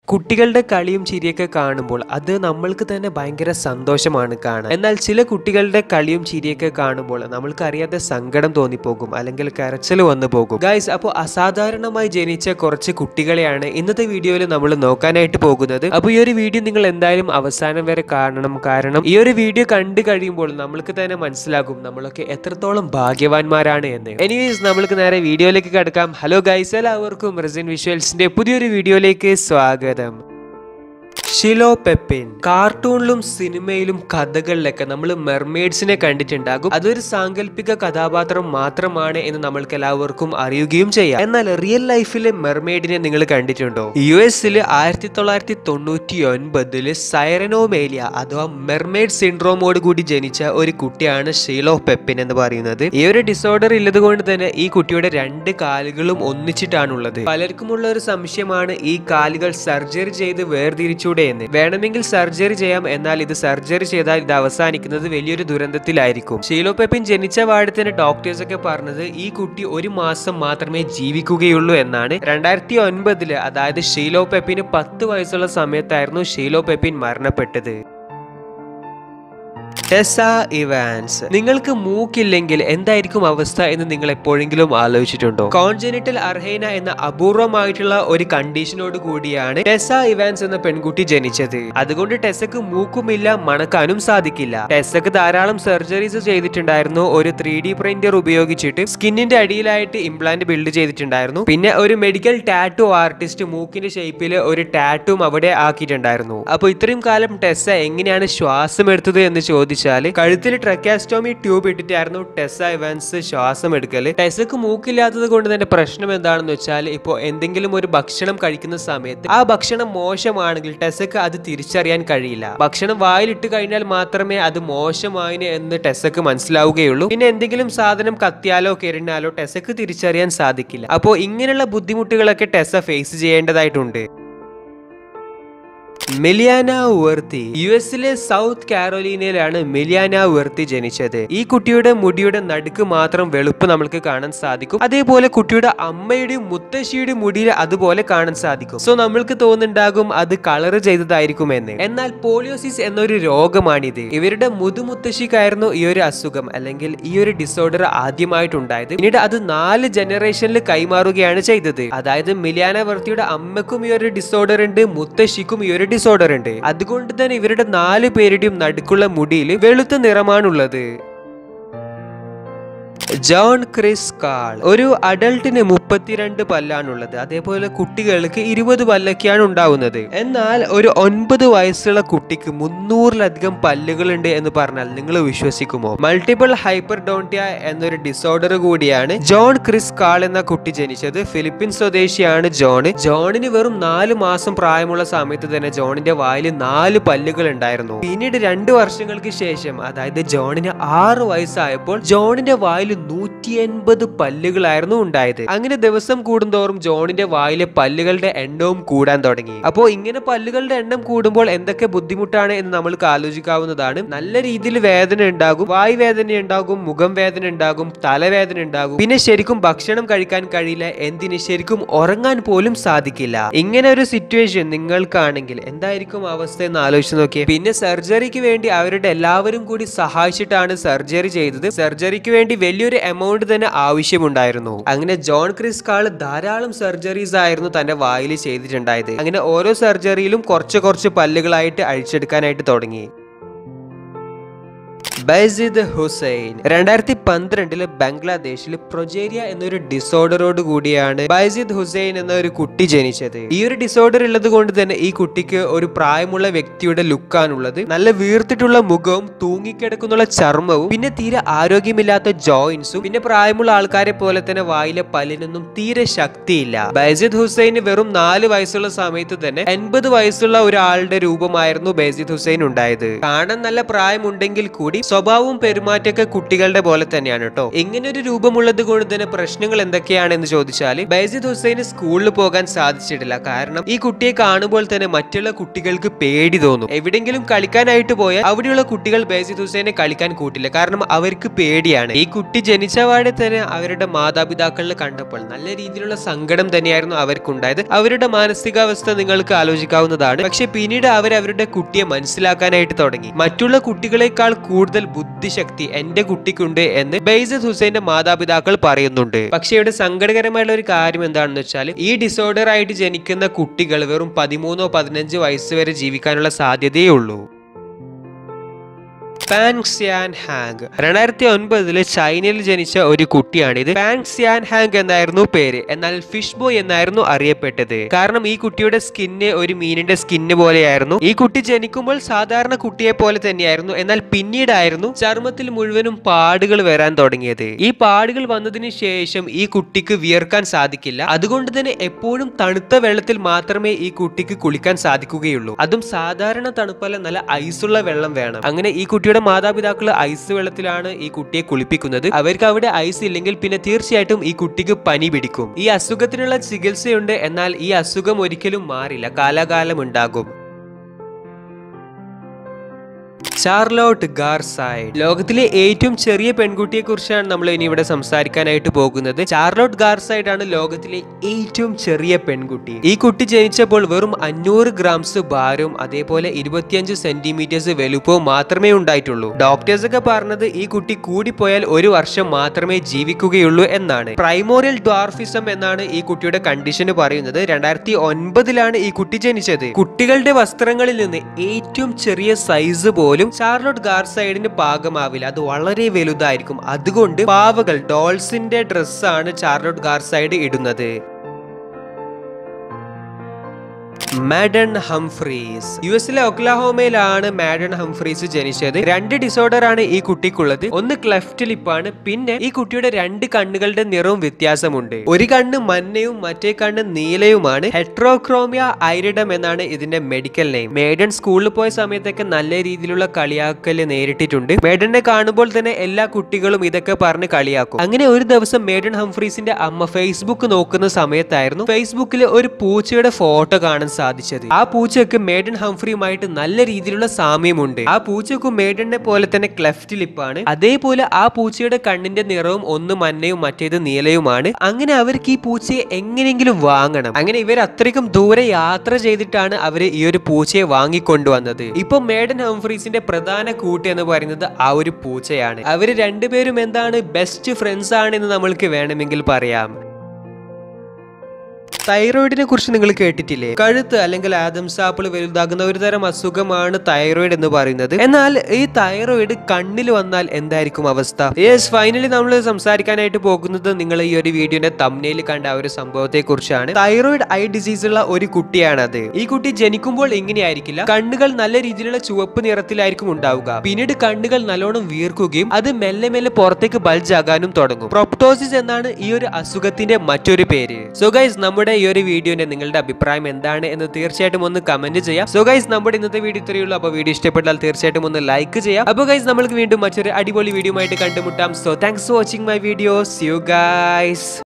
കുട്ടികളുടെ കളിയും ചിരിയൊക്കെ കാണുമ്പോൾ അത് നമ്മൾക്ക് തന്നെ ഭയങ്കര സന്തോഷമാണ് കാണാൻ എന്നാൽ ചില കുട്ടികളുടെ കളിയും ചിരിയൊക്കെ കാണുമ്പോൾ നമ്മൾക്ക് അറിയാതെ സങ്കടം തോന്നിപ്പോകും അല്ലെങ്കിൽ കരച്ചിൽ വന്നു പോകും ഗൈസ് അപ്പോൾ അസാധാരണമായി ജനിച്ച കുറച്ച് കുട്ടികളെയാണ് ഇന്നത്തെ വീഡിയോയിൽ നമ്മൾ നോക്കാനായിട്ട് പോകുന്നത് അപ്പോൾ ഈ ഒരു വീഡിയോ നിങ്ങൾ എന്തായാലും അവസാനം വരെ കാണണം കാരണം ഈ ഒരു വീഡിയോ കണ്ടു കഴിയുമ്പോൾ നമ്മൾക്ക് തന്നെ മനസ്സിലാകും നമ്മളൊക്കെ എത്രത്തോളം ഭാഗ്യവാന്മാരാണ് എന്ന് എനിവേസ് നമ്മൾക്ക് നേരെ വീഡിയോയിലേക്ക് കിടക്കാം ഹലോ ഗൈസ് എല്ലാവർക്കും റെസിൻ വിഷ്വൽസിന്റെ പുതിയൊരു വീഡിയോയിലേക്ക് സ്വാഗതം ഷിലോ പെപ്പിൻ കാർട്ടൂണിലും സിനിമയിലും കഥകളിലൊക്കെ നമ്മൾ മെർമെയ്ഡ്സിനെ കണ്ടിട്ടുണ്ടാകും അതൊരു സാങ്കല്പിക കഥാപാത്രം മാത്രമാണ് എന്ന് നമ്മൾക്ക് എല്ലാവർക്കും അറിയുകയും ചെയ്യാം എന്നാൽ റിയൽ ലൈഫിലെ മെർമെയ്ഡിനെ നിങ്ങൾ കണ്ടിട്ടുണ്ടോ യു എസിൽ ആയിരത്തി തൊള്ളായിരത്തി തൊണ്ണൂറ്റി ഒൻപതില് സൈറനോമേലിയ അഥവാ മെർമെയ്ഡ് സിൻഡ്രോമോട് കൂടി ജനിച്ച ഒരു കുട്ടിയാണ് ഷീലോ പെപ്പിൻ എന്ന് പറയുന്നത് ഈ ഒരു ഡിസോർഡർ ഉള്ളത് കൊണ്ട് തന്നെ ഈ കുട്ടിയുടെ രണ്ട് കാലുകളും ഒന്നിച്ചിട്ടാണുള്ളത് പലർക്കുമുള്ള ഒരു സംശയമാണ് ഈ കാലുകൾ സർജറി ചെയ്ത് വേർതിരിച്ചൂടെ എന്ന് വേണമെങ്കിൽ സർജറി ചെയ്യാം എന്നാൽ ഇത് സർജറി ചെയ്താൽ ഇത് അവസാനിക്കുന്നത് വലിയൊരു ദുരന്തത്തിലായിരിക്കും ഷീലോ പെപ്പിൻ ജനിച്ച പാടെ തന്നെ ഡോക്ടേഴ്സ് ഒക്കെ പറഞ്ഞത് ഈ കുട്ടി ഒരു മാസം മാത്രമേ ജീവിക്കുകയുള്ളൂ എന്നാണ് രണ്ടായിരത്തി ഒൻപതില് അതായത് ഷീലോ പെപ്പിന് പത്ത് വയസ്സുള്ള സമയത്തായിരുന്നു ഷീലോ പെപ്പിൻ മരണപ്പെട്ടത് ടെസ ഇവാൻസ് നിങ്ങൾക്ക് മൂക്കില്ലെങ്കിൽ എന്തായിരിക്കും അവസ്ഥ എന്ന് നിങ്ങൾ എപ്പോഴെങ്കിലും ആലോചിച്ചിട്ടുണ്ടോ കോൺജനിറ്റൽ അർഹേന എന്ന അപൂർവമായിട്ടുള്ള ഒരു കണ്ടീഷനോട് കൂടിയാണ് ടെസ ഇവാൻസ് എന്ന പെൺകുട്ടി ജനിച്ചത് അതുകൊണ്ട് ടെസക്ക് മൂക്കുമില്ല മണക്കാനും സാധിക്കില്ല ടെസക്ക് ധാരാളം സർജറീസ് ചെയ്തിട്ടുണ്ടായിരുന്നു ഒരു ത്രീ ഡി പ്രിന്റർ ഉപയോഗിച്ചിട്ട് സ്കിന്നിന്റെ അടിയിലായിട്ട് ഇംപ്ലാന്റ് ബിൽഡ് ചെയ്തിട്ടുണ്ടായിരുന്നു പിന്നെ ഒരു മെഡിക്കൽ ടാറ്റു ആർട്ടിസ്റ്റ് മൂക്കിന്റെ ഷേപ്പിൽ ഒരു ടാറ്റും അവിടെ ആക്കിയിട്ടുണ്ടായിരുന്നു അപ്പൊ ഇത്രയും കാലം ടെസ എങ്ങനെയാണ് ശ്വാസം എടുത്തത് എന്ന് ചോദിച്ചാൽ കഴുത്തിൽ ട്രക്കാസ്റ്റോമി ട്യൂബ് ഇട്ടിട്ടായിരുന്നു ടെസ ഇവൻസ് ശ്വാസം എടുക്കല് ടെസക്ക് മൂക്കില്ലാത്തത് കൊണ്ട് തന്നെ പ്രശ്നം എന്താണെന്ന് വെച്ചാൽ ഇപ്പോൾ എന്തെങ്കിലും ഒരു ഭക്ഷണം കഴിക്കുന്ന സമയത്ത് ആ ഭക്ഷണം മോശമാണെങ്കിൽ ടെസക്ക് അത് തിരിച്ചറിയാൻ കഴിയില്ല ഭക്ഷണം വായിലിട്ട് കഴിഞ്ഞാൽ മാത്രമേ അത് മോശമായിന് എന്ന് ടെസക്ക് മനസ്സിലാവുകയുള്ളൂ പിന്നെ എന്തെങ്കിലും സാധനം കത്തിയാലോ കെറിഞ്ഞാലോ ടെസക്ക് തിരിച്ചറിയാൻ സാധിക്കില്ല അപ്പോൾ ഇങ്ങനെയുള്ള ബുദ്ധിമുട്ടുകളൊക്കെ ടെസ ഫേസ് ചെയ്യേണ്ടതായിട്ടുണ്ട് മെലിയാന വെർത്തി യു എസിലെ സൗത്ത് കാരോലീനയിലാണ് മെലിയാന വെർത്തി ജനിച്ചത് ഈ കുട്ടിയുടെ മുടിയുടെ നടുക്ക് മാത്രം വെളുപ്പ് നമുക്ക് കാണാൻ സാധിക്കും അതേപോലെ കുട്ടിയുടെ അമ്മയുടെയും മുത്തശ്ശിയുടെ മുടിയിൽ അതുപോലെ കാണാൻ സാധിക്കും സോ നമ്മൾക്ക് തോന്നുന്നുണ്ടാകും അത് കളർ ചെയ്തതായിരിക്കും എന്ന് എന്നാൽ പോളിയോസിസ് എന്നൊരു രോഗമാണിത് ഇവരുടെ മുതുമുത്തശ്ശിക്കായിരുന്നു ഈ ഒരു അസുഖം അല്ലെങ്കിൽ ഈ ഒരു ഡിസോർഡർ ആദ്യമായിട്ടുണ്ടായത് പിന്നീട് അത് നാല് ജനറേഷനിൽ കൈമാറുകയാണ് ചെയ്തത് അതായത് മിലിയാന വർത്തിയുടെ അമ്മക്കും ഈ ഒരു ഡിസോർഡർ ഉണ്ട് മുത്തശ്ശിക്കും ഈ ഒരു ഡിസോർഡർ ഉണ്ട് അതുകൊണ്ട് തന്നെ ഇവരുടെ നാല് പേരുടെയും നടുക്കുള്ള മുടിയിൽ വെളുത്ത നിറമാണുള്ളത് ജോൺ ക്രിസ് കാൾ ഒരു അഡൾട്ടിന് മുപ്പത്തിരണ്ട് പല്ലാണുള്ളത് അതേപോലെ കുട്ടികൾക്ക് ഇരുപത് പല്ലൊക്കെയാണ് ഉണ്ടാവുന്നത് എന്നാൽ ഒരു ഒൻപത് വയസ്സുള്ള കുട്ടിക്ക് മുന്നൂറിലധികം പല്ലുകളുണ്ട് എന്ന് പറഞ്ഞാൽ നിങ്ങൾ വിശ്വസിക്കുമോ മൾട്ടിപ്പിൾ ഹൈപ്പർ ഡോണ്ടിയ എന്നൊരു ഡിസോർഡർ കൂടിയാണ് ജോൺ ക്രിസ് കാൾ എന്ന കുട്ടി ജനിച്ചത് ഫിലിപ്പീൻ സ്വദേശിയാണ് ജോൺ ജോണിന് വെറും നാല് മാസം പ്രായമുള്ള സമയത്ത് തന്നെ ജോണിന്റെ വായിൽ നാല് പല്ലുകൾ ഉണ്ടായിരുന്നു പിന്നീട് രണ്ട് വർഷങ്ങൾക്ക് ശേഷം അതായത് ജോണിന് ആറ് വയസ്സായപ്പോൾ ജോണിന്റെ വായിൽ നൂറ്റി എൺപത് പല്ലുകളായിരുന്നു ഉണ്ടായത് അങ്ങനെ ദിവസം കൂടുന്തോറും ജോണിന്റെ വായിലെ പല്ലുകളുടെ എണ്ണവും കൂടാൻ തുടങ്ങി അപ്പോൾ ഇങ്ങനെ പല്ലുകളുടെ എണ്ണം കൂടുമ്പോൾ എന്തൊക്കെ ബുദ്ധിമുട്ടാണ് എന്ന് നമ്മൾക്ക് ആലോചിക്കാവുന്നതാണ് നല്ല രീതിയിൽ വേദന ഉണ്ടാകും വായു വേദന ഉണ്ടാകും മുഖം വേദന ഉണ്ടാകും തലവേദന ഉണ്ടാകും പിന്നെ ശരിക്കും ഭക്ഷണം കഴിക്കാൻ കഴിയില്ല എന്തിന് ശരിക്കും ഉറങ്ങാൻ പോലും സാധിക്കില്ല ഇങ്ങനെ ഒരു സിറ്റുവേഷൻ നിങ്ങൾക്കാണെങ്കിൽ എന്തായിരിക്കും അവസ്ഥ എന്ന് ആലോചിച്ച് നോക്കിയേ പിന്നെ സർജറിക്ക് വേണ്ടി അവരുടെ എല്ലാവരും കൂടി സഹായിച്ചിട്ടാണ് സർജറി ചെയ്തത് സർജറിക്ക് വേണ്ടി വലിയൊരു എമൗണ്ട് തന്നെ ആവശ്യമുണ്ടായിരുന്നു അങ്ങനെ ജോൺ ക്രിസ് കാൾ ധാരാളം സർജറീസ് ആയിരുന്നു തന്റെ വായിൽ ചെയ്തിട്ടുണ്ടായത് അങ്ങനെ ഓരോ സർജറിയിലും കുറച്ച് കുറച്ച് പല്ലുകളായിട്ട് അഴിച്ചെടുക്കാനായിട്ട് തുടങ്ങി ബൈസിദ് ഹുസൈൻ രണ്ടായിരത്തി പന്ത്രണ്ടില് ബംഗ്ലാദേശിൽ പ്രൊജേരിയ എന്നൊരു ഡിസോർഡറോട് കൂടിയാണ് ബൈസിദ് ഹുസൈൻ എന്ന ഒരു കുട്ടി ജനിച്ചത് ഈ ഒരു ഡിസോർഡർ ഉള്ളത് കൊണ്ട് തന്നെ ഈ കുട്ടിക്ക് ഒരു പ്രായമുള്ള വ്യക്തിയുടെ ലുക്കാണുള്ളത് നല്ല വീർത്തിട്ടുള്ള മുഖവും തൂങ്ങിക്കിടക്കുന്നുള്ള ചർമ്മവും പിന്നെ തീരെ ആരോഗ്യമില്ലാത്ത ജോയിൻസും പിന്നെ പ്രായമുള്ള ആൾക്കാരെ പോലെ തന്നെ വായിലെ പല്ലിനൊന്നും തീരെ ശക്തിയില്ല ബൈസിദ് ഹുസൈന് വെറും നാല് വയസ്സുള്ള സമയത്ത് തന്നെ എൺപത് വയസ്സുള്ള ഒരാളുടെ രൂപമായിരുന്നു ബൈസിദ് ഹുസൈൻ ഉണ്ടായത് കാണാൻ നല്ല പ്രായമുണ്ടെങ്കിൽ കൂടി സ്വഭാവ സ്വഭാവവും പെരുമാറ്റമൊക്കെ കുട്ടികളുടെ പോലെ തന്നെയാണ് കേട്ടോ ഇങ്ങനെ ഒരു രൂപമുള്ളത് കൊണ്ട് തന്നെ പ്രശ്നങ്ങൾ എന്തൊക്കെയാണെന്ന് ചോദിച്ചാൽ ബൈസിദ് ഹുസൈന് സ്കൂളിൽ പോകാൻ സാധിച്ചിട്ടില്ല കാരണം ഈ കുട്ടിയെ കാണുമ്പോൾ തന്നെ മറ്റുള്ള കുട്ടികൾക്ക് പേടി തോന്നും എവിടെങ്കിലും കളിക്കാനായിട്ട് പോയാൽ അവിടെയുള്ള കുട്ടികൾ ബൈസിദ് ഹുസൈനെ കളിക്കാൻ കൂട്ടില്ല കാരണം അവർക്ക് പേടിയാണ് ഈ കുട്ടി ജനിച്ചപാടെ തന്നെ അവരുടെ മാതാപിതാക്കളിൽ കണ്ടപ്പോൾ നല്ല രീതിയിലുള്ള സങ്കടം തന്നെയായിരുന്നു അവർക്കുണ്ടായത് അവരുടെ മാനസികാവസ്ഥ നിങ്ങൾക്ക് ആലോചിക്കാവുന്നതാണ് പക്ഷെ പിന്നീട് അവർ അവരുടെ കുട്ടിയെ മനസ്സിലാക്കാനായിട്ട് തുടങ്ങി മറ്റുള്ള കുട്ടികളെക്കാൾ കൂടുതൽ ബുദ്ധിശക്തി എന്റെ കുട്ടിക്കുണ്ട് എന്ന് ബൈസദ് ഹുസൈന്റെ മാതാപിതാക്കൾ പറയുന്നുണ്ട് പക്ഷെ ഇവിടെ സങ്കടകരമായുള്ള ഒരു കാര്യം എന്താണെന്ന് വെച്ചാൽ ഈ ഡിസോർഡർ ആയിട്ട് ജനിക്കുന്ന കുട്ടികൾ വെറും പതിമൂന്നോ പതിനഞ്ച് വയസ്സ് വരെ ജീവിക്കാനുള്ള സാധ്യതയേ ഉള്ളൂ പാങ് സിയാൻ ഹാങ് രണ്ടായിരത്തി ഒൻപതില് ചൈനയിൽ ജനിച്ച ഒരു കുട്ടിയാണിത് പാങ് സിയാൻ ഹാങ് എന്നായിരുന്നു പേര് എന്നാൽ ഫിഷ് ബോയ് എന്നായിരുന്നു അറിയപ്പെട്ടത് കാരണം ഈ കുട്ടിയുടെ സ്കിന്ന് ഒരു മീനിന്റെ സ്കിന്ന് പോലെയായിരുന്നു ഈ കുട്ടി ജനിക്കുമ്പോൾ സാധാരണ കുട്ടിയെ പോലെ തന്നെയായിരുന്നു എന്നാൽ പിന്നീടായിരുന്നു ചർമ്മത്തിൽ മുഴുവനും പാടുകൾ വരാൻ തുടങ്ങിയത് ഈ പാടുകൾ വന്നതിന് ശേഷം ഈ കുട്ടിക്ക് വിയർക്കാൻ സാധിക്കില്ല അതുകൊണ്ട് തന്നെ എപ്പോഴും തണുത്ത വെള്ളത്തിൽ മാത്രമേ ഈ കുട്ടിക്ക് കുളിക്കാൻ സാധിക്കുകയുള്ളൂ അതും സാധാരണ തണുപ്പല്ല നല്ല ഐസുള്ള വെള്ളം വേണം അങ്ങനെ ഈ കുട്ടിയുടെ മാതാപിതാക്കൾ ഐസ് വെള്ളത്തിലാണ് ഈ കുട്ടിയെ കുളിപ്പിക്കുന്നത് അവർക്ക് അവിടെ ഐസ് ഇല്ലെങ്കിൽ പിന്നെ തീർച്ചയായിട്ടും ഈ കുട്ടിക്ക് പനി പിടിക്കും ഈ അസുഖത്തിനുള്ള ചികിത്സയുണ്ട് എന്നാൽ ഈ അസുഖം ഒരിക്കലും മാറില്ല കാലാകാലം ഉണ്ടാകും ചാർലോട്ട് ഗാർസൈഡ് ലോകത്തിലെ ഏറ്റവും ചെറിയ പെൺകുട്ടിയെ കുറിച്ചാണ് നമ്മൾ ഇനി ഇവിടെ സംസാരിക്കാനായിട്ട് പോകുന്നത് ചാർലോട്ട് ഗാർസൈഡ് ആണ് ലോകത്തിലെ ഏറ്റവും ചെറിയ പെൺകുട്ടി ഈ കുട്ടി ജനിച്ചപ്പോൾ വെറും അഞ്ഞൂറ് ഗ്രാംസ് ഭാരവും അതേപോലെ ഇരുപത്തിയഞ്ച് സെന്റിമീറ്റേഴ്സ് വലുപ്പവും മാത്രമേ ഉണ്ടായിട്ടുള്ളൂ ഡോക്ടേഴ്സ് ഒക്കെ പറഞ്ഞത് ഈ കുട്ടി കൂടിപ്പോയാൽ ഒരു വർഷം മാത്രമേ ജീവിക്കുകയുള്ളൂ എന്നാണ് പ്രൈമോറിയൽ ഡ്വാർഫിസം എന്നാണ് ഈ കുട്ടിയുടെ കണ്ടീഷന് പറയുന്നത് രണ്ടായിരത്തി ഒൻപതിലാണ് ഈ കുട്ടി ജനിച്ചത് കുട്ടികളുടെ വസ്ത്രങ്ങളിൽ നിന്ന് ഏറ്റവും ചെറിയ സൈസ് പോലും ചാർലോട്ട് ഗാർസൈഡിന് പാകമാവില്ല അത് വളരെ വലുതായിരിക്കും അതുകൊണ്ട് പാവകൾ ഡോൾസിന്റെ ഡ്രസ്സാണ് ചാർലോട്ട് ഗാർസൈഡ് ഇടുന്നത് മാഡൺ ഹംഫ്രീസ് യു എസിലെ ഒക്ലഹോമയിലാണ് മാഡൺ ഹംഫ്രീസ് ജനിച്ചത് രണ്ട് ഡിസോർഡർ ആണ് ഈ കുട്ടിക്കുള്ളത് ഒന്ന് ക്ലെഫ്റ്റ് ലിപ്പാണ് പിന്നെ ഈ കുട്ടിയുടെ രണ്ട് കണ്ണുകളുടെ നിറവും വ്യത്യാസമുണ്ട് ഒരു കണ്ണ് മഞ്ഞയും മറ്റേ കണ്ണ് നീലയുമാണ് ഹെട്രോക്രോമിയ ഐരിഡം എന്നാണ് ഇതിന്റെ മെഡിക്കൽ നെയിം മേഡൻ സ്കൂളിൽ പോയ സമയത്തൊക്കെ നല്ല രീതിയിലുള്ള കളിയാക്കല് നേരിട്ടിട്ടുണ്ട് മേഡനെ കാണുമ്പോൾ തന്നെ എല്ലാ കുട്ടികളും ഇതൊക്കെ പറഞ്ഞ് കളിയാക്കും അങ്ങനെ ഒരു ദിവസം മേഡൻ ഹംഫ്രീസിന്റെ അമ്മ ഫേസ്ബുക്ക് നോക്കുന്ന സമയത്തായിരുന്നു ഫേസ്ബുക്കിൽ ഒരു പൂച്ചയുടെ ഫോട്ടോ കാണാൻ സാധിച്ചത് ആ പൂച്ചയ്ക്ക് മേഡൻ ഹംഫ്രിയുമായിട്ട് നല്ല രീതിയിലുള്ള സാമ്യമുണ്ട് ആ പൂച്ചക്കും മേഡനെ പോലെ തന്നെ ക്ലെഫ്റ്റ് ലിപ്പാണ് അതേപോലെ ആ പൂച്ചയുടെ കണ്ണിന്റെ നിറവും ഒന്ന് മഞ്ഞയും മറ്റേത് നീലയുമാണ് അങ്ങനെ അവർക്ക് ഈ പൂച്ചയെ എങ്ങനെയെങ്കിലും വാങ്ങണം അങ്ങനെ ഇവർ അത്രയ്ക്കും ദൂരെ യാത്ര ചെയ്തിട്ടാണ് അവർ ഈ ഒരു പൂച്ചയെ വാങ്ങിക്കൊണ്ടുവന്നത് ഇപ്പൊ മേഡൻ ഹംഫ്രീസിന്റെ പ്രധാന കൂട്ട് എന്ന് പറയുന്നത് ആ ഒരു പൂച്ചയാണ് അവര് രണ്ടുപേരും എന്താണ് ബെസ്റ്റ് ഫ്രണ്ട്സ് ആണെന്ന് നമ്മൾക്ക് വേണമെങ്കിൽ പറയാം തൈറോയിഡിനെ കുറിച്ച് നിങ്ങൾ കേട്ടിട്ടില്ലേ കഴുത്ത് അല്ലെങ്കിൽ ആദംസ് ആപ്പിൾ വലുതാകുന്ന ഒരു തരം അസുഖമാണ് തൈറോയിഡ് എന്ന് പറയുന്നത് എന്നാൽ ഈ തൈറോയിഡ് കണ്ണിൽ വന്നാൽ എന്തായിരിക്കും അവസ്ഥ യെസ് ഫൈനലി നമ്മൾ സംസാരിക്കാനായിട്ട് പോകുന്നത് നിങ്ങൾ ഈ ഒരു വീഡിയോന്റെ തമ്മിൽ കണ്ട ആ ഒരു സംഭവത്തെ കുറിച്ചാണ് തൈറോയിഡ് ഐ ഡിസീസ് ഉള്ള ഒരു കുട്ടിയാണത് ഈ കുട്ടി ജനിക്കുമ്പോൾ ഇങ്ങനെയായിരിക്കില്ല കണ്ണുകൾ നല്ല രീതിയിലുള്ള ചുവപ്പ് നിറത്തിലായിരിക്കും ഉണ്ടാവുക പിന്നീട് കണ്ണുകൾ നല്ലോണം വീർക്കുകയും അത് മെല്ലെ മെല്ലെ പുറത്തേക്ക് ബൾജ് ആകാനും തുടങ്ങും പ്രൊപ്റ്റോസിസ് എന്നാണ് ഈ ഒരു അസുഖത്തിന്റെ മറ്റൊരു പേര് സോ ഗൈസ് നമ്മുടെ ഈ ഒരു വീഡിയോന്റെ നിങ്ങളുടെ അഭിപ്രായം എന്താണ് എന്ന് തീർച്ചയായിട്ടും ഒന്ന് കമന്റ് ചെയ്യാം സോ ഗൈസ് നമ്മുടെ ഇന്നത്തെ വീഡിയോ ഇത്രയേ ഉള്ളൂ അപ്പോൾ വീഡിയോ ഇഷ്ടപ്പെട്ടാൽ തീർച്ചയായിട്ടും ഒന്ന് ലൈക്ക് ചെയ്യാം അപ്പോൾ ഗൈസ് നമ്മൾക്ക് വീണ്ടും മറ്റൊരു അടിപൊളി വീഡിയോ ആയിട്ട് കണ്ടുമുട്ടാം so thanks for watching my videos you guys